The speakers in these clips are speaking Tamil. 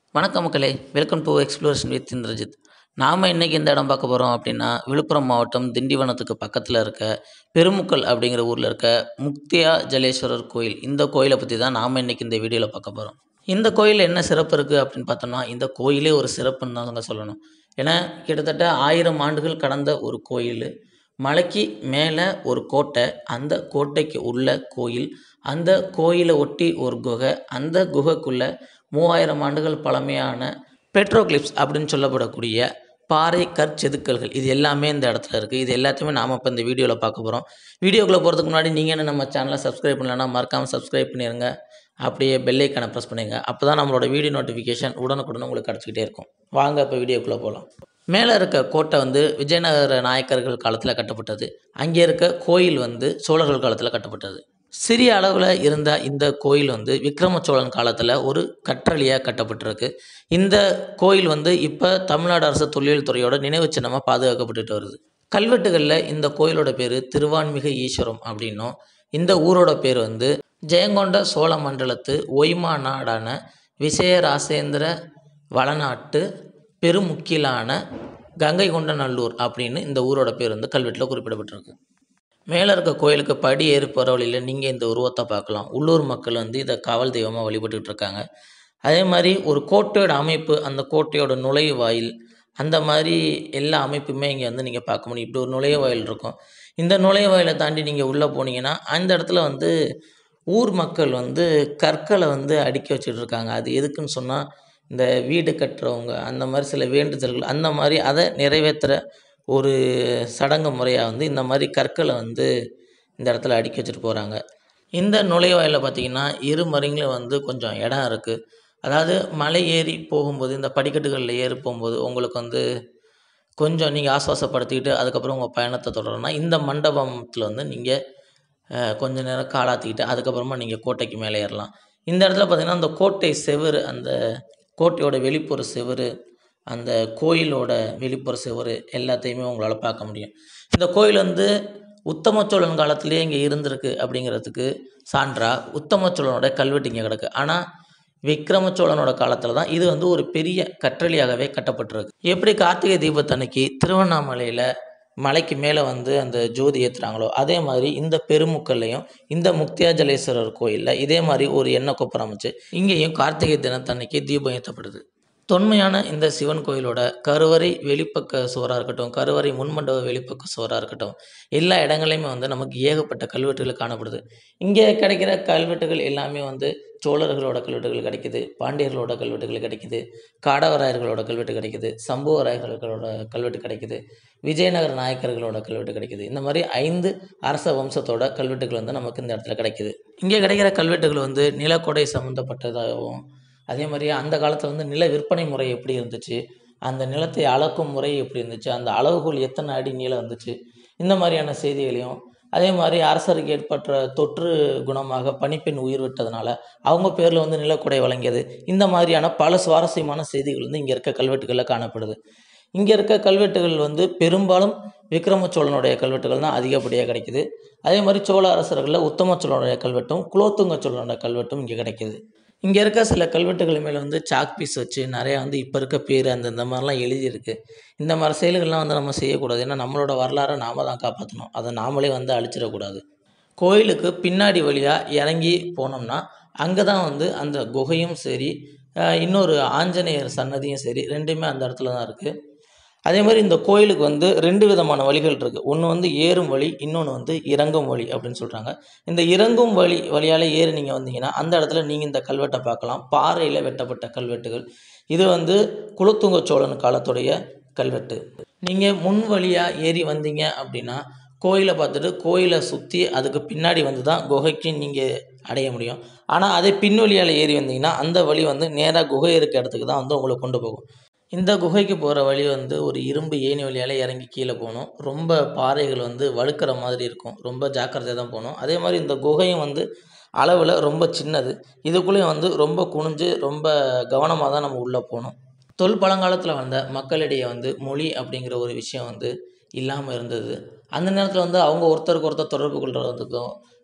வணக்கம் மக்களே welcome to exploration with Indrajith நாம் இன்றைக்கி இந்த இடம் பார்க்க போகிறோம் அப்படின்னா விழுப்புரம் மாவட்டம் திண்டிவனத்துக்கு பக்கத்தில் இருக்க பெருமுக்கல் அப்படிங்கிற ஊரில் இருக்க முக்தியா ஜலேஸ்வரர் கோயில் இந்த கோயிலை பற்றி தான் நாம் இன்றைக்கி இந்த வீடியோவில் பார்க்க போகிறோம் இந்த கோயில் என்ன சிறப்பு இருக்குது அப்படின்னு பார்த்தோம்னா இந்த கோயிலே ஒரு சிறப்புன்னு தாங்க சொல்லணும் ஏன்னா கிட்டத்தட்ட ஆயிரம் ஆண்டுகள் கடந்த ஒரு கோயில் மலைக்கு மேலே ஒரு கோட்டை அந்த கோட்டைக்கு உள்ள கோயில் அந்த கோயிலை ஒட்டி ஒரு குகை அந்த குகைக்குள்ளே மூவாயிரம் ஆண்டுகள் பழமையான பெட்ரோக்ளிப்ஸ் அப்படின்னு சொல்லப்படக்கூடிய பாறை கற்செதுக்கல்கள் இது எல்லாமே இந்த இடத்துல இருக்குது இது எல்லாத்தையுமே நாம் இப்போ இந்த வீடியோவில் பார்க்க போகிறோம் வீடியோக்குள்ளே போகிறதுக்கு முன்னாடி நீங்கள் என்ன நம்ம சேனலை சப்ஸ்கிரைப் பண்ணலன்னா மறக்காமல் சப்ஸ்கிரைப் பண்ணிடுங்க அப்படியே பெல்லைக்கான ப்ரெஸ் பண்ணுங்க அப்போ தான் நம்மளோட வீடியோ நோட்டிஃபிகேஷன் உடனுக்குடன் உங்களுக்கு கிடச்சிக்கிட்டே இருக்கும் வாங்க இப்போ வீடியோக்குள்ளே போகலாம் மேலே இருக்க கோட்டை வந்து விஜயநகர நாயக்கர்கள் காலத்தில் கட்டப்பட்டது அங்கே இருக்க கோயில் வந்து சோழர்கள் காலத்தில் கட்டப்பட்டது சிறிய அளவில் இருந்த இந்த கோயில் வந்து விக்ரம சோழன் காலத்தில் ஒரு கற்றளியாக கட்டப்பட்டிருக்கு இந்த கோயில் வந்து இப்போ தமிழ்நாடு அரசு தொல்லியல் துறையோட நினைவு சின்னமாக பாதுகாக்கப்பட்டுட்டு வருது கல்வெட்டுகளில் இந்த கோயிலோட பேர் திருவான்மிகு ஈஸ்வரம் அப்படின்னும் இந்த ஊரோட பேர் வந்து ஜெயங்கொண்ட சோழ மண்டலத்து ஒய்மா நாடான விசயராசேந்திர வளநாட்டு பெருமுக்கிலான கங்கை கொண்ட நல்லூர் அப்படின்னு இந்த ஊரோட பேர் வந்து கல்வெட்டில் குறிப்பிடப்பட்டிருக்கு மேலே இருக்க கோயிலுக்கு படி ஏறி போகிற வழியில் நீங்கள் இந்த உருவத்தை பார்க்கலாம் உள்ளூர் மக்கள் வந்து இதை காவல் தெய்வமாக வழிபட்டுட்டு இருக்காங்க அதே மாதிரி ஒரு கோட்டையோட அமைப்பு அந்த கோட்டையோட நுழைவு வாயில் அந்த மாதிரி எல்லா அமைப்புமே இங்கே வந்து நீங்கள் பார்க்க முடியும் இப்படி ஒரு நுழைவு வாயில் இருக்கும் இந்த நுழைவு வாயிலை தாண்டி நீங்கள் உள்ளே போனீங்கன்னா அந்த இடத்துல வந்து ஊர் மக்கள் வந்து கற்களை வந்து அடுக்கி வச்சுட்டு இருக்காங்க அது எதுக்குன்னு சொன்னால் இந்த வீடு கட்டுறவங்க அந்த மாதிரி சில வேண்டுதல்கள் அந்த மாதிரி அதை நிறைவேற்றுற ஒரு சடங்கு முறையாக வந்து இந்த மாதிரி கற்களை வந்து இந்த இடத்துல அடுக்கி வச்சுட்டு போகிறாங்க இந்த நுழைவாயிலில் பார்த்தீங்கன்னா இரு மருங்கிலும் வந்து கொஞ்சம் இடம் இருக்குது அதாவது மலை ஏறி போகும்போது இந்த படிக்கட்டுகளில் ஏறி போகும்போது உங்களுக்கு வந்து கொஞ்சம் நீங்கள் ஆஸ்வாசப்படுத்திக்கிட்டு அதுக்கப்புறம் உங்கள் பயணத்தை தொடரணும்னா இந்த மண்டபத்தில் வந்து நீங்கள் கொஞ்ச நேரம் காலாத்திக்கிட்டு அதுக்கப்புறமா நீங்கள் கோட்டைக்கு மேலே ஏறலாம் இந்த இடத்துல பார்த்திங்கன்னா அந்த கோட்டை செவுரு அந்த கோட்டையோட வெளிப்புற செவுரு அந்த கோயிலோட வெளிப்புற செவுரு எல்லாத்தையுமே உங்களால் பார்க்க முடியும் இந்த கோயில் வந்து உத்தம சோழன் காலத்திலேயே இங்கே இருந்திருக்கு அப்படிங்கிறதுக்கு சான்றா உத்தம சோழனோட கல்வெட்டு இங்கே கிடக்கு ஆனால் விக்ரம சோழனோட காலத்தில் தான் இது வந்து ஒரு பெரிய கற்றளியாகவே கட்டப்பட்டிருக்கு எப்படி கார்த்திகை தீபத்தன்னைக்கு திருவண்ணாமலையில் மலைக்கு மேலே வந்து அந்த ஜோதி ஏற்றுறாங்களோ அதே மாதிரி இந்த பெருமுக்கல்லையும் இந்த முக்தியாஜலேஸ்வரர் கோயிலில் இதே மாதிரி ஒரு எண்ணெய் கொப்பரம் அமைச்சு இங்கேயும் கார்த்திகை தினத்தன்னைக்கு தீபம் ஏற்றப்படுது தொன்மையான இந்த சிவன் கோயிலோட கருவறை வெளிப்பக்க சுவராக இருக்கட்டும் கருவறை முன்மண்டப வெளிப்பக்க சுவராக இருக்கட்டும் எல்லா இடங்களையுமே வந்து நமக்கு ஏகப்பட்ட கல்வெட்டுகள் காணப்படுது இங்கே கிடைக்கிற கல்வெட்டுகள் எல்லாமே வந்து சோழர்களோட கல்வெட்டுகள் கிடைக்குது பாண்டியர்களோட கல்வெட்டுகள் கிடைக்குது காடவராயர்களோட கல்வெட்டு கிடைக்குது சம்புவராயர்களோட கல்வெட்டு கிடைக்குது விஜயநகர நாயக்கர்களோட கல்வெட்டு கிடைக்குது இந்த மாதிரி ஐந்து அரச வம்சத்தோட கல்வெட்டுகள் வந்து நமக்கு இந்த இடத்துல கிடைக்குது இங்கே கிடைக்கிற கல்வெட்டுகள் வந்து நிலக்கொடை சம்மந்தப்பட்டதாகவும் அதே மாதிரி அந்த காலத்தில் வந்து நில விற்பனை முறை எப்படி இருந்துச்சு அந்த நிலத்தை அளக்கும் முறை எப்படி இருந்துச்சு அந்த அளவுகோல் எத்தனை அடி நீளம் இருந்துச்சு இந்த மாதிரியான செய்திகளையும் அதே மாதிரி அரசருக்கு ஏற்பட்ட தொற்று குணமாக பணிப்பெண் உயிர் விட்டதுனால அவங்க பேரில் வந்து நிலக்கொடை வழங்கியது இந்த மாதிரியான பல சுவாரஸ்யமான செய்திகள் வந்து இங்கே இருக்க கல்வெட்டுகளில் காணப்படுது இங்கே இருக்க கல்வெட்டுகள் வந்து பெரும்பாலும் விக்ரம சோழனுடைய கல்வெட்டுகள் தான் அதிகப்படியாக கிடைக்குது அதே மாதிரி சோழ அரசர்களில் உத்தம சோழனுடைய கல்வெட்டும் குலோத்துங்க சோழனுடைய கல்வெட்டும் இங்கே கிடைக்கிது இங்கே இருக்க சில கல்வெட்டுகள் மேலே வந்து சாக் பீஸ் வச்சு நிறையா வந்து இப்போ இருக்க பேர் அந்த இந்த மாதிரிலாம் எழுதியிருக்கு இந்த மாதிரி செயல்கள்லாம் வந்து நம்ம செய்யக்கூடாது ஏன்னா நம்மளோட வரலாறை நாம தான் காப்பாற்றணும் அதை நாமளே வந்து அழிச்சிடக்கூடாது கோயிலுக்கு பின்னாடி வழியாக இறங்கி போனோம்னா அங்கே தான் வந்து அந்த குகையும் சரி இன்னொரு ஆஞ்சநேயர் சன்னதியும் சரி ரெண்டுமே அந்த இடத்துல தான் இருக்குது அதே மாதிரி இந்த கோயிலுக்கு வந்து ரெண்டு விதமான வழிகள் இருக்குது ஒன்று வந்து ஏறும் வழி இன்னொன்று வந்து இறங்கும் வழி அப்படின்னு சொல்கிறாங்க இந்த இறங்கும் வழி வழியால் ஏறி நீங்கள் வந்தீங்கன்னா அந்த இடத்துல நீங்கள் இந்த கல்வெட்டை பார்க்கலாம் பாறையில் வெட்டப்பட்ட கல்வெட்டுகள் இது வந்து குலத்துங்க சோழன் காலத்துடைய கல்வெட்டு நீங்கள் முன் வழியாக ஏறி வந்தீங்க அப்படின்னா கோயிலை பார்த்துட்டு கோயிலை சுற்றி அதுக்கு பின்னாடி வந்து தான் குகைக்கு நீங்கள் அடைய முடியும் ஆனால் அதே பின் வழியால் ஏறி வந்தீங்கன்னா அந்த வழி வந்து நேராக குகை இருக்க இடத்துக்கு தான் வந்து உங்களை கொண்டு போகும் இந்த குகைக்கு போகிற வழி வந்து ஒரு இரும்பு ஏணி வழியால் இறங்கி கீழே போகணும் ரொம்ப பாறைகள் வந்து வழுக்கிற மாதிரி இருக்கும் ரொம்ப ஜாக்கிரதையாக தான் போகணும் அதே மாதிரி இந்த குகையும் வந்து அளவில் ரொம்ப சின்னது இதுக்குள்ளேயும் வந்து ரொம்ப குனிஞ்சு ரொம்ப கவனமாக தான் நம்ம உள்ளே போகணும் தொல் பழங்காலத்தில் வந்த மக்களிடையே வந்து மொழி அப்படிங்கிற ஒரு விஷயம் வந்து இல்லாமல் இருந்தது அந்த நேரத்தில் வந்து அவங்க ஒருத்தருக்கு ஒருத்தர் தொடர்பு கொள்கிறதுக்கும்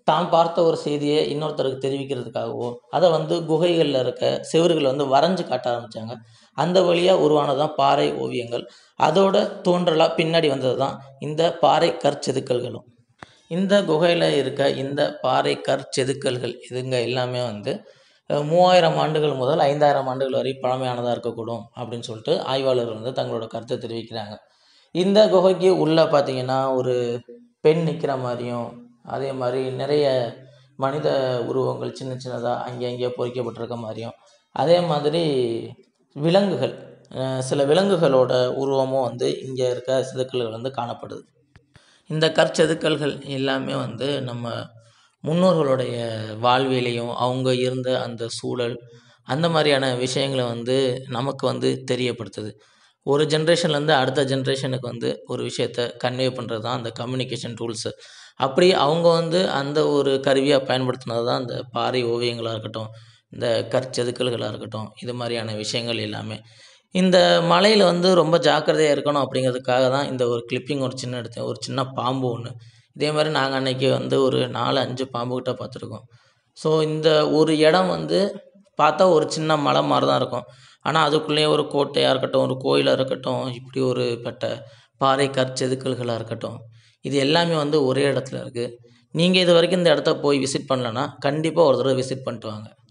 தான் பார்த்த ஒரு செய்தியை இன்னொருத்தருக்கு தெரிவிக்கிறதுக்காகவோ அதை வந்து குகைகளில் இருக்க செவுறுகளை வந்து வரைஞ்சு காட்ட ஆரம்பித்தாங்க அந்த வழியாக உருவானது தான் பாறை ஓவியங்கள் அதோட தோன்றலாக பின்னாடி வந்தது தான் இந்த பாறை கற்செதுக்கல்களும் இந்த குகையில் இருக்க இந்த பாறை கற்செதுக்கல்கள் இதுங்க எல்லாமே வந்து அஹ், மூவாயிரம் ஆண்டுகள் முதல் ஐந்தாயிரம் ஆண்டுகள் வரை பழமையானதாக இருக்கக்கூடும் அப்படின்னு சொல்லிட்டு ஆய்வாளர்கள் வந்து தங்களோட கருத்தை தெரிவிக்கிறாங்க இந்த குகைக்கு உள்ளே பார்த்தீங்கன்னா ஒரு பெண் நிற்கிற மாதிரியும் அதே மாதிரி நிறைய மனித உருவங்கள் சின்ன சின்னதாக அங்கே அங்கே பொறிக்கப்பட்டிருக்க மாதிரியும் அதே மாதிரி விலங்குகள் அஹ், சில விலங்குகளோட உருவமும் வந்து இங்கே இருக்க செதுக்கல்கள் வந்து காணப்படுது இந்த கற்செதுக்கல்கள் எல்லாமே வந்து நம்ம முன்னோர்களுடைய வாழ்வியலையும் அவங்க இருந்த அந்த சூழல் அந்த மாதிரியான விஷயங்களை வந்து நமக்கு வந்து தெரியப்படுத்துது ஒரு ஜென்ரேஷன்லேருந்து அடுத்த ஜென்ரேஷனுக்கு வந்து ஒரு விஷயத்த கன்வே பண்ணுறது தான் அந்த கம்யூனிகேஷன் டூல்ஸு அப்படி அவங்க வந்து அந்த ஒரு கருவியாக பயன்படுத்தினது தான் இந்த பாறை ஓவியங்களாக இருக்கட்டும் இந்த கற்செதுக்கல்களாக இருக்கட்டும் இது மாதிரியான விஷயங்கள் எல்லாமே இந்த மலையில் வந்து ரொம்ப ஜாக்கிரதையாக இருக்கணும் அப்படிங்கிறதுக்காக தான் இந்த ஒரு கிளிப்பிங் ஒரு சின்ன எடுத்தேன் ஒரு சின்ன பாம்பு ஒன்று இதே மாதிரி நாங்கள் அன்னைக்கு வந்து ஒரு நாலு அஞ்சு பாம்புக்கிட்ட பார்த்துருக்கோம் ஸோ இந்த ஒரு இடம் வந்து பார்த்தா ஒரு சின்ன மலை மாதிரி தான் இருக்கும் ஆனால் அதுக்குள்ளேயே ஒரு கோட்டையாக இருக்கட்டும் ஒரு கோயிலாக இருக்கட்டும் இப்படி ஒரு பட்ட பாறை கற்செதுக்கல்களாக இருக்கட்டும் இது எல்லாமே வந்து ஒரே இடத்துல இருக்குது நீங்கள் இது வரைக்கும் இந்த இடத்த போய் விசிட் பண்ணலன்னா கண்டிப்பாக ஒரு தடவை விசிட் பண்ணிட்டு வாங்க